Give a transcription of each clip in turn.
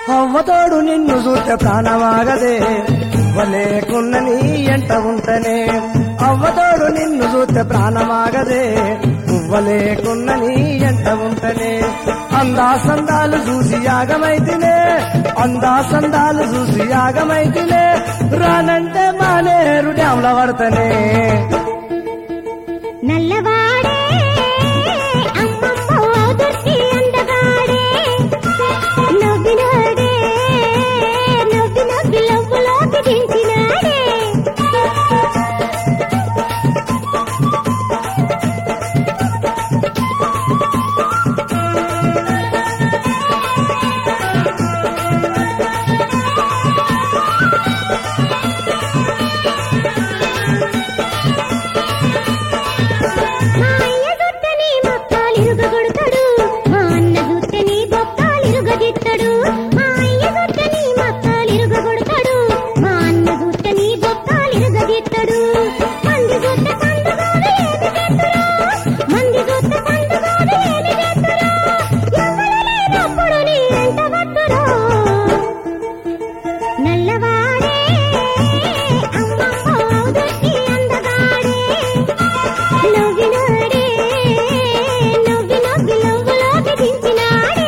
అవ్వతోడు నిన్ను చూస్తే ప్రాణమాగదే వలేకున్న నీ ఎంట ఉంటనే అవ్వతోడు నిన్ను చూస్తే ప్రాణమాగదే పువ్వలేకున్న నీ ఎంట ఉంటనే అందా సందాలు చూసి యాగమైతినే అందా సందాలు చూసి యాగమైతినే రానంటే మానేరు డ్యాంల పడతనే నల్లవాడే అమ్మమ్మ దుర్గి అందగాడే నవ్వినాడే నవ్వి నవ్వి లవ్వులోకి దించినాడే మా అయ్య జుట్టని మక్కాలిరుగగొడతాడు మా అన్న జుట్టని బొక్కాలిరుగదిత్తడు మా అయ్య జుట్టని మక్కాలిరుగగొడతాడు మా అన్న జుట్టని బొక్కాలిరుగదిత్తడు మంది జుట్ట సందుగాడు ఏమి చేస్తురా మంది జుట్ట సందుగాడు ఏమి చేస్తురా ఎవరు లేనప్పుడు నీ ఎంట వద్దురా నల్లవాడే అమ్మమ్మ దుర్గి అందగాడే నవ్వినాడే నవ్వి నవ్వి నవ్వులోకి దించినాడే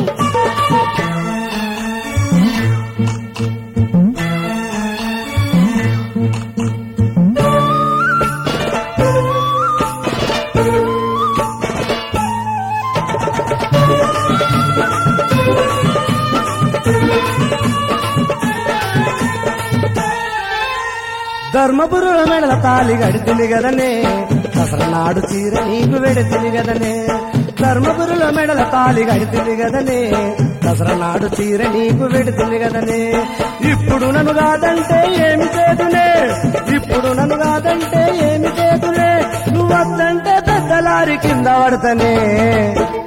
ధర్మపురుల మెడల తాలి గడితిని గదనే దసరనాడు చీర నీకు వెడితిని గదనే ధర్మపురుల మెడల తాలి గడితిని గదనే దసరనాడు చీర నీకు వెడితిని గదనే ఇప్పుడు నన్ను కాదంటే ఏమి చేతులే ఇప్పుడు నన్ను కాదంటే ఏమి చేతులే నువ్వు వద్దంటే పెద్దలారి కింద పడతనే